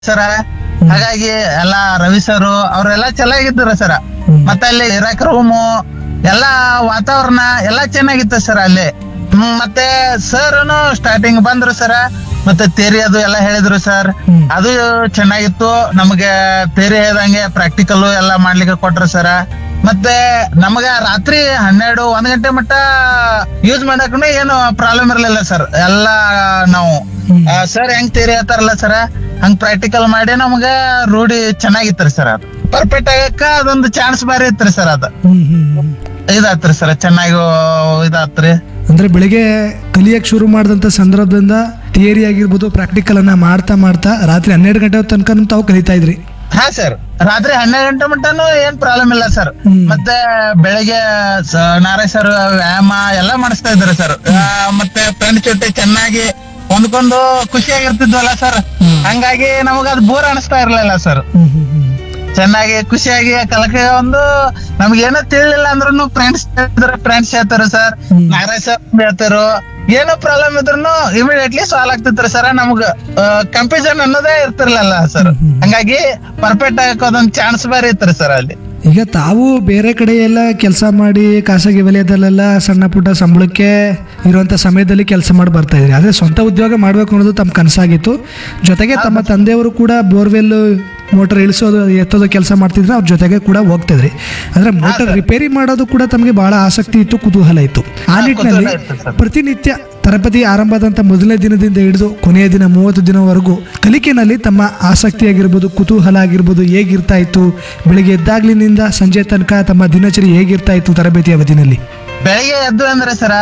ಸರ ಹಾಗಾಗಿ ಎಲ್ಲಾ ರವಿ ಸರ್ ಅವ್ರೆಲ್ಲಾ ಚೆನ್ನಾಗಿದ್ರು ಸರ ಮತ್ತೆ ಅಲ್ಲಿ ಇರಕ್ ರೂಮು ಎಲ್ಲಾ ವಾತಾವರಣ ಎಲ್ಲಾ ಚೆನ್ನಾಗಿತ್ತು ಸರ್ ಅಲ್ಲಿ ಹ್ಮ್, ಮತ್ತೆ ಸರ್ ಸ್ಟಾರ್ಟಿಂಗ್ ಬಂದ್ರು ಸರ ಮತ್ತೆ ತೇರಿ ಅದು ಎಲ್ಲ ಹೇಳಿದ್ರು ಸರ್ ಹ್ಮ್. ಅದು ಚೆನ್ನಾಗಿತ್ತು ನಮಗೆ ತೇರಿ ಹೇಳ್ದಂಗೆ ಪ್ರಾಕ್ಟಿಕಲ್ ಎಲ್ಲ ಮಾಡ್ಲಿಕ್ಕೆ ಕೊಟ್ರು ಸರ ಮತ್ತೆ ನಮಗ ರಾತ್ರಿ ಹನ್ನೆರಡು ಒಂದ್ ಗಂಟೆ ಮಟ್ಟ ಯೂಸ್ ಮಾಡಕ್ಕೂ ಏನು ಪ್ರಾಬ್ಲಮ್ ಇರ್ಲಿಲ್ಲ ಸರ್ ಎಲ್ಲ ನಾವು ಹ್ಮ್. ಸರ್ ಹೆಂಗ್ ತೇರಿ ಹೇಳ್ತಾರಲ್ಲ ಸರ್ ಹಂಗ್ ಪ್ರಾಕ್ಟಿಕಲ್ ಮಾಡಿ ನಮಗ ರೂಢಿ ಚೆನ್ನಾಗಿತ್ರಿ ಸರ್ ಅದು ಪರ್ಫೆಕ್ಟ್ ಆಗಕ್ಕ ಅದೊಂದು ಚಾನ್ಸ್ ಬಾರಿ ಇತ್ರಿ ಸರ್ ಅದು ಹ್ಮ್ ಹ್ಮ್ ಹ್ಮ್. ಇದಾತ್ರಿ ಸರ್ ಚೆನ್ನಾಗಿ ಇದಾತ್ರಿ ಅಂದ್ರೆ ಬೆಳಿಗ್ಗೆ ಕಲಿಯಕ್ ಶುರು ಮಾಡಿದಂತ ಸಂದರ್ಭದಿಂದ ಥಿಯರಿ ಆಗಿರ್ಬೋದು ಪ್ರಾಕ್ಟಿಕಲ್ ಅನ್ನ ಮಾಡ್ತಾ ಮಾಡ್ತಾ ರಾತ್ರಿ ಹನ್ನೆರಡು ಗಂಟೆ ತನಕ ತಾವು ಕಲಿತಾ ಇದ್ರಿ ಹಾ ಸರ್ ರಾತ್ರಿ ಹನ್ನೆರಡು ಗಂಟೆ ಮಟ್ಟನು ಏನ್ ಪ್ರಾಬ್ಲಮ್ ಇಲ್ಲ ಸರ್ ಹ್ಮ್. ಮತ್ತೆ ಬೆಳಗ್ಗೆ ಸ- ನಾರಾಯಣ್ ಸರ್ ವ್ಯಾಯಾಮ ಎಲ್ಲ ಮಾಡಿಸ್ತಾ ಇದ್ದಾರೆ ಸರ್ ಮತ್ತೆ ಫ್ರೆಂಡ್ ಜೊತೆ ಚೆನ್ನಾಗಿ ಹೊಂದ್ಕೊಂಡು ಖುಷಿಯಾಗಿರ್ತಿದ್ವಲ್ಲ ಸರ್ ಹ್ಮ್. ಹಂಗಾಗಿ ನಮಗ ಅದು ಬೋರ್ ಅನಿಸ್ತಾ ಇರ್ಲಿಲ್ಲ ಸರ್ ಹ್ಮ್ ಹ್ಮ್ ಹ್ಮ್. ಚೆನ್ನಾಗಿ ಖುಷಿಯಾಗಿ ಕಲಕೆ ಒಂದು ನಮ್ಗೆ ಏನೋ ತಿಳಿಲಿಲ್ಲ ಅಂದ್ರೂ ಫ್ರೆಂಡ್ಸ್ ಹೇಳ್ತಾರೆ ಫ್ರೆಂಡ್ಸ್ ಹೇಳ್ತಾರೆ ಸರ್ ಹ್ಮ್. ನಾಗರಾಜ್ ಸರ್ ಹೇಳ್ತಾರೋ ಏನೋ ಪ್ರಾಬ್ಲಮ್ ಇದ್ರು ಇಮಿಡಿಯೇಟ್ಲಿ ಸಾಲ್ವ್ ಆಗ್ತಿತ್ರಿ ಸರ್ ನಮ್ಗ ಕಂಪ್ಯೂಷನ್ ಅನ್ನೋದೇ ಇರ್ತಿರ್ಲಿಲ್ಲ ಸರ್ ಹ್ಮ್. ಹಂಗಾಗಿ ಪರ್ಫೆಕ್ಟ್ ಆಗಕ್ಕೆ ಅದೊಂದು ಚಾನ್ಸ್ ಬೇರೆ ಇತ್ರಿ ಸರ್ ಅಲ್ಲಿ ಈಗ ತಾವು ಬೇರೆ ಕಡೆ ಎಲ್ಲ ಕೆಲಸ ಮಾಡಿ ಖಾಸಗಿ ವಲಯದಲ್ಲೆಲ್ಲ ಸಣ್ಣ ಪುಟ್ಟ ಸಂಬಳಕ್ಕೆ ಇರುವಂತ ಸಮಯದಲ್ಲಿ ಕೆಲಸ ಮಾಡಿ ಬರ್ತಾ ಇದ್ರಿ ಆದ್ರೆ ಸ್ವಂತ ಉದ್ಯೋಗ ಮಾಡಬೇಕು ಅನ್ನೋದು ತಮ್ಮ ಕನಸಾಗಿತ್ತು ಜೊತೆಗೆ ತಮ್ಮ ತಂದೆಯವರು ಕೂಡ ಬೋರ್ವೆಲ್ ಮೋಟರ್ ಇಳಿಸೋದು ಎತ್ತೋದು ಕೆಲಸ ಮಾಡ್ತಿದ್ರೆ ಅವ್ರ ಜೊತೆಗೆ ಕೂಡ ಹೋಗ್ತಿದ್ರಿ ಅಂದ್ರೆ ಮೋಟರ್ ರಿಪೇರಿ ಮಾಡೋದು ಕೂಡ ತಮಗೆ ಬಹಳ ಆಸಕ್ತಿ ಇತ್ತು ಕುತೂಹಲ ಇತ್ತು ಆ ನಿಟ್ಟಿನಲ್ಲಿ ಕುತೂಹಲ ಇತ್ತು ಸರ್. ಪ್ರತಿನಿತ್ಯ ತರಬೇತಿ ಆರಂಭದಂತ ಮೊದಲನೇ ದಿನದಿಂದ ಹಿಡಿದು ಕೊನೆಯ ದಿನ ಮೂವತ್ತು ದಿನವರೆಗೂ ಕಲಿಕೆನಲ್ಲಿ ತಮ್ಮ ಆಸಕ್ತಿ ಆಗಿರ್ಬೋದು ಕುತೂಹಲ ಆಗಿರ್ಬೋದು ಹೇಗಿರ್ತಾ ಇತ್ತು ಬೆಳಿಗ್ಗೆ ಎದ್ದಾಗ್ಲಿನಿಂದ ಸಂಜೆ ತನಕ ತಮ್ಮ ದಿನಚರಿ ಹೇಗಿರ್ತಾ ಇತ್ತು ತರಬೇತಿ ಅವಧಿನಲ್ಲಿ ಬೆಳಿಗ್ಗೆ ಎದ್ದು ಅಂದ್ರೆ ಸರ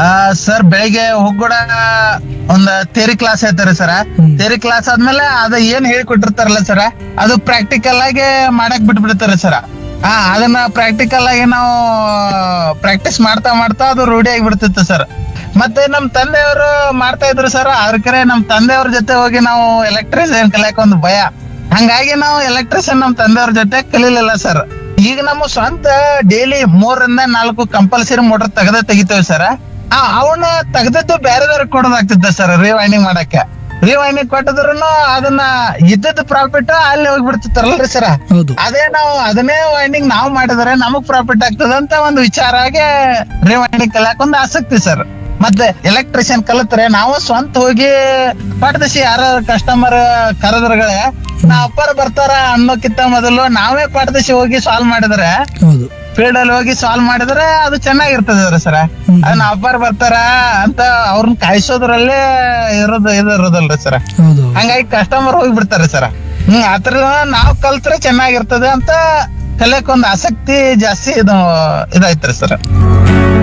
ಸರ್ ಬೆಳಿಗ್ಗೆ ಹೋಗ್ಕೊಡ ಒಂದ್ ಥೇರಿ ಕ್ಲಾಸ್ ಹೇಳ್ತಾರೆ ಸರ ಹ್ಮ್. ಥೇರಿ ಕ್ಲಾಸ್ ಆದ್ಮೇಲೆ ಅದ ಏನ್ ಹೇಳ್ಕೊಟ್ಟಿರ್ತಾರಲ್ಲ ಸರ ಅದು ಪ್ರಾಕ್ಟಿಕಲ್ ಆಗಿ ಮಾಡಕ್ ಬಿಟ್ಬಿಡ್ತಾರೆ ಸರ ಹಾ ಅದನ್ನ ಪ್ರಾಕ್ಟಿಕಲ್ ಆಗಿ ನಾವು ಪ್ರಾಕ್ಟೀಸ್ ಮಾಡ್ತಾ ಮಾಡ್ತಾ ಅದು ರೂಢಿ ಆಗಿಬಿಡ್ತಿತ್ತು ಸರ್ ಮತ್ತೆ ನಮ್ ತಂದೆಯವರು ಮಾಡ್ತಾ ಇದ್ರು ಸರ್ ಅದಕ್ಕೆ ನಮ್ ತಂದೆಯವ್ರ ಜೊತೆ ಹೋಗಿ ನಾವು ಎಲೆಕ್ಟ್ರಿಷಿಯನ್ ಕಲಿಯಕ್ ಒಂದು ಭಯ ಹಂಗಾಗಿ ನಾವು ಎಲೆಕ್ಟ್ರಿಷಿಯನ್ ನಮ್ ತಂದೆಯವ್ರ ಜೊತೆ ಕಲೀಲಿಲ್ಲ ಸರ್ ಈಗ ನಮ್ಮ ಸ್ವಂತ ಡೈಲಿ ಮೂರರಿಂದ ನಾಲ್ಕು ಕಂಪಲ್ಸರಿ ಮೋಟರ್ ತೆಗೆದ ತೆಗಿತೇವೆ ಸರ್ ಆ ಅವನ್ನ ತೆಗ್ದದ್ದು ಬೇರೆದವ್ರಿಗೆ ಕೊಡೋದಾಗ್ತಿದ್ದ ಸರ್ ರಿವೈಂಡಿಂಗ್ ಮಾಡಕ್ಕೆ ರಿವೈಂಡಿಂಗ್ ಕೊಟ್ಟಿದ್ರು ಅದನ್ನ ಇದ್ದದ್ದು ಪ್ರಾಫಿಟ್ ಅಲ್ಲಿ ಹೋಗ್ಬಿಡ್ತಿತ್ತಾರಲ್ರಿ ಸರ್ ಹೌದು ಅದೇ ನಾವು ಅದನ್ನೇ ವೈಂಡಿಂಗ್ ನಾವು ಮಾಡಿದ್ರೆ ನಮಗ್ ಪ್ರಾಫಿಟ್ ಆಗ್ತದೆ ಅಂತ ಒಂದು ವಿಚಾರ ಆಗಿ ರಿವೈಂಡಿಂಗ್ ಕಲಿಯಕ್ ಒಂದು ಆಸಕ್ತಿ ಸರ್ ಮತ್ತೆ ಎಲೆಕ್ಟ್ರಿಷಿಯನ್ ಕಲಿತ್ರೆ ನಾವು ಸ್ವಂತ ಹೋಗಿ ಪಟ್ಟದಶಿ ಯಾರ ಕಸ್ಟಮರ್ ಕರೆದ್ರಗಳೇ ನಾ ಅಪ್ಪರ್ ಬರ್ತಾರ ಅನ್ನೋಕ್ಕಿಂತ ಮೊದಲು ನಾವೇ ಪಟ್ಟದಶಿ ಹೋಗಿ ಸಾಲ್ವ್ ಮಾಡಿದ್ರೆ ಹೌದು ಫೀಲ್ಡ್ ಅಲ್ಲಿ ಹೋಗಿ ಸಾಲ್ವ್ ಮಾಡಿದ್ರೆ ಅದು ಚೆನ್ನಾಗಿರ್ತದೆ ಸರ್ ಹ್ಮ್. ಅದನ್ನ ಅಪ್ಪರ್ ಬರ್ತಾರ ಅಂತ ಅವ್ರನ್ನ ಕಾಯಿಸೋದ್ರಲ್ಲೇ ಇರೋದು ಇದು ಇರೋದಲ್ರಿ ಸರ್ ಹೌದು ಹಂಗಾಗಿ ಕಸ್ಟಮರ್ ಹೋಗಿ ಬಿಡ್ತಾರೆ ಸರ್ ಹ್ಮ್ ಆತರ ನಾವ್ ಕಲ್ತ್ರೆ ಚೆನ್ನಾಗಿರ್ತದೆ ಅಂತ ಕಲಿಯಕ್ ಒಂದ್ ಆಸಕ್ತಿ ಜಾಸ್ತಿ ಇದು ಇದಾಯ್ತ್ರಿ ಸರ್